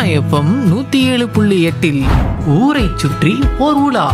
FM நூத்தி ஏழு புள்ளி எட்டில் ஊரை சுற்றி ஓர் உலா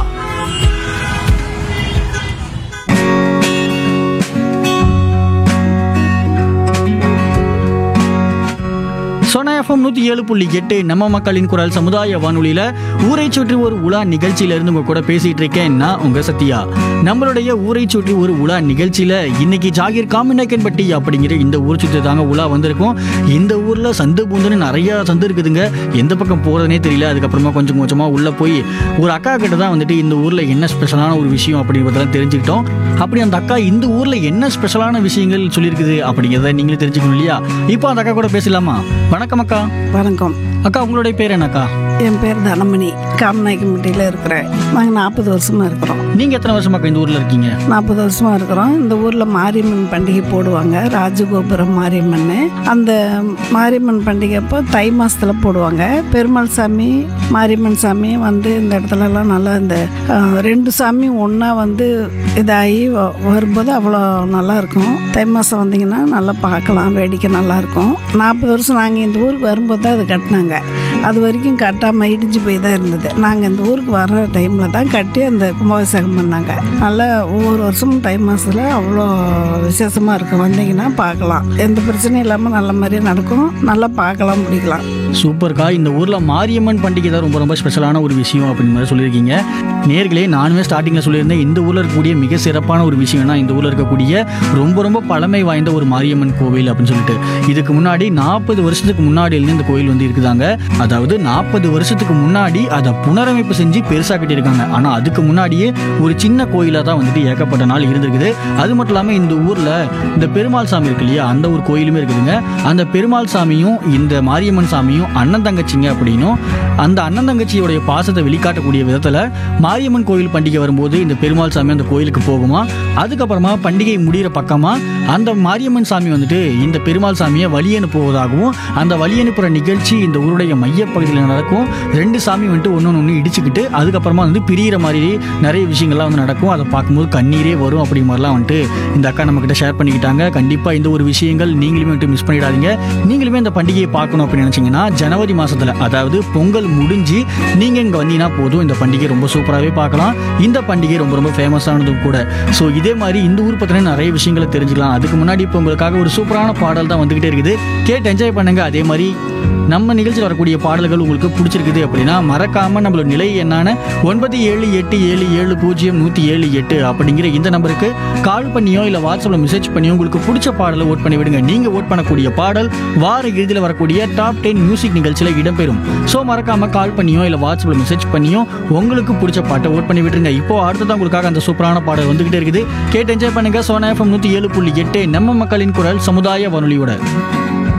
சோனா எஃப்எம் நூற்றி ஏழு புள்ளி எட்டு நம்ம மக்களின் குரல் சமுதாய வானொலியில் ஊரை சுற்றி ஒரு உலா நிகழ்ச்சியில இருந்து உங்க கூட பேசிட்டு இருக்கேன் நான் உங்க சத்யா நம்மளுடைய ஊரை சுற்றி ஒரு உலா நிகழ்ச்சியில இன்னைக்கு ஜாகிர் காமிநாயக்கன்பட்டி அப்படிங்கிற இந்த ஊர் சுற்றி தாங்க உலா வந்திருக்கும் இந்த ஊர்ல சந்து பூந்துன்னு நிறைய சந்து இருக்குதுங்க எந்த பக்கம் போறதுனே தெரியல அதுக்கப்புறமா கொஞ்சம் கொஞ்சமா உள்ள போய் ஒரு அக்கா கிட்ட தான் வந்துட்டு இந்த ஊர்ல என்ன ஸ்பெஷலான ஒரு விஷயம் அப்படிங்கிறதெல்லாம் தெரிஞ்சுக்கிட்டோம் அப்படி அந்த அக்கா இந்த ஊர்ல என்ன ஸ்பெஷலான விஷயங்கள் சொல்லியிருக்குது அப்படிங்கிறத நீங்களே தெரிஞ்சுக்கணும் இல்லையா இப்போ அந்த அக்கா கூட பேசலாமா வணக்கம் அக்கா வணக்கம் அக்கா உங்களுடைய பேர் என்னக்கா என் பேர் தனமணி காமநாயக்கம்பட்டியில் இருக்கிறேன் நாங்கள் நாற்பது வருஷமா இருக்கிறோம் நீங்க எத்தனை வருஷமா அக்கா இந்த ஊர்ல இருக்கீங்க நாற்பது வருஷமா இருக்கிறோம் இந்த ஊரில் மாரியம்மன் பண்டிகை போடுவாங்க ராஜகோபுரம் மாரியம்மன் அந்த மாரியம்மன் பண்டிகை அப்போ தை மாசத்துல போடுவாங்க பெருமாள் சாமி மாரியம்மன் சாமி வந்து இந்த இடத்துலலாம் நல்லா இந்த அஹ், ரெண்டு சாமியும் ஒன்றா வந்து இதாகி வ- வரும்போது அவ்வளோ நல்லா இருக்கும் தை மாதம் வந்தீங்கன்னா நல்லா பார்க்கலாம் வேடிக்கை நல்லா இருக்கும் நாற்பது வருஷம் நாங்கள் இந்த ஊருக்கு வரும்போது தான் அது கட்டினாங்க அது வரைக்கும் கட்டாமல் இடிஞ்சு போய் தான் இருந்தது நாங்கள் இந்த ஊருக்கு வர்ற டைமில் தான் கட்டி அந்த கும்பாபிஷேகம் பண்ணாங்க நல்லா ஒவ்வொரு வருஷமும் தை மாதத்தில் அவ்வளோ விசேஷமாக இருக்கும் வந்தீங்கன்னா பார்க்கலாம் எந்த பிரச்சனையும் இல்லாமல் நல்ல மாதிரியே நடக்கும் நல்லா பார்க்கலாம் பிடிக்கலாம் சூப்பர்க்கா இந்த ஊர்ல மாரியம்மன் பண்டிகை தான் ரொம்ப ரொம்ப ஸ்பெஷலான ஒரு விஷயம் அப்படின்னு மாதிரி சொல்லியிருக்கீங்க நேர்களே நானுமே ஸ்டார்டிங்ல சொல்லியிருந்தேன் இந்த ஊர்ல இருக்கக்கூடிய மிக சிறப்பான ஒரு விஷயம்னா இந்த ஊர்ல இருக்கக்கூடிய ரொம்ப ரொம்ப பழமை வாய்ந்த ஒரு மாரியம்மன் கோவில் அப்படின்னு சொல்லிட்டு இதுக்கு முன்னாடி நாற்பது வருஷத்துக்கு முன்னாடி இருந்து இந்த கோயில் வந்து இருக்குதாங்க அதாவது நாற்பது வருஷத்துக்கு முன்னாடி அதை புனரமைப்பு செஞ்சு பெருசா கட்டியிருக்காங்க ஆனா அதுக்கு முன்னாடியே ஒரு சின்ன கோயிலா தான் வந்துட்டு ஏகப்பட்ட நாள் இருந்திருக்குது அது மட்டும் இல்லாம இந்த ஊர்ல இந்த பெருமாள் சாமி இருக்கு இல்லையா அந்த ஒரு கோயிலுமே இருக்குதுங்க அந்த பெருமாள் சாமியும் இந்த மாரியம்மன் சாமியும் அண்ணன் தங்கச்சிங்க அப்படின்னும் அந்த அண்ணன் தங்கச்சியோடைய பாசத்தை வெளிக்காட்டக்கூடிய விதத்துல மாரியம்மன் கோயில் பண்டிகை வரும்போது இந்த பெருமாள் சாமி அந்த கோயிலுக்கு போகுமா அதுக்கப்புறமா பண்டிகை முடிகிற பக்கமா அந்த மாரியம்மன் சாமி வந்துட்டு இந்த பெருமாள் சாமியை வழி அனுப்புவதாகவும் அந்த வழி அனுப்புற நிகழ்ச்சி இந்த ஊருடைய மையப்பகுதியில் நடக்கும் ரெண்டு சாமி வந்துட்டு ஒன்று ஒன்று இடிச்சுக்கிட்டு அதுக்கப்புறமா வந்து பிரியிற மாதிரி நிறைய விஷயங்கள்லாம் வந்து நடக்கும் அதை பார்க்கும்போது கண்ணீரே வரும் அப்படி மாதிரிலாம் வந்துட்டு இந்த அக்கா நம்ம கிட்ட ஷேர் பண்ணிக்கிட்டாங்க கண்டிப்பாக இந்த ஒரு விஷயங்கள் நீங்களுமே வந்துட்டு மிஸ் பண்ணிடாதீங்க நீங்களுமே இந்த பண்டிகையை பார்க்கணும் அப்படின்னு நினச்சிங்கன்னா ஜனவரி மாதத்தில் அதாவது பொங்கல் முடிஞ்சு நீங்கள் இங்கே வந்தீங்கன்னா போதும் இந்த பண்டிகை ரொம்ப சூப்பராகவே பார்க்கலாம் இந்த பண்டிகை ரொம்ப ரொம்ப ஃபேமஸானதும் கூட ஸோ இதே மாதிரி இந்த ஊர் பற்றின நிறைய விஷயங்களை தெரிஞ்சுக்கலாம் அதுக்கு முன்னாடி இப்போ உங்களுக்காக ஒரு சூப்பரான பாடல் தான் வந்துகிட்டே இருக்குது கேட்டு என்ஜாய் பண்ணுங்க அதே மாதிரி நம்ம நிகழ்ச்சியில் வரக்கூடிய பாடல்கள் உங்களுக்கு பிடிச்சிருக்குது அப்படின்னா மறக்காம நம்மளோட நிலை என்னான ஒன்பது ஏழு எட்டு ஏழு ஏழு பூஜ்ஜியம் நூற்றி ஏழு எட்டு அப்படிங்கிற இந்த நம்பருக்கு கால் பண்ணியோ இல்லை வாட்ஸ்அப்பில் மெசேஜ் பண்ணியோ உங்களுக்கு பிடிச்ச பாடலை ஓட் பண்ணி விடுங்க நீங்கள் ஓட் பண்ணக்கூடிய பாடல் வார இறுதியில் வரக்கூடிய டாப் டென் மியூசிக் நிகழ்ச்சியில் இடம்பெறும் ஸோ மறக்காம கால் பண்ணியோ இல்லை வாட்ஸ்அப்பில் மெசேஜ் பண்ணியோ உங்களுக்கு பிடிச்ச பாட்டை ஓட் பண்ணி விட்டுருங்க இப்போ அடுத்ததான் உங்களுக்காக அந்த சூப்பரான பாடல் வந்துகிட்டே இருக்குது கேட்டு என்ஜாய் பண்ணுங்க சோனா எஃப்எம் நூற்றி ஏழு புள்ளி எட்டு நம்ம மக்களின் குரல் சமுதாய வானொலியோட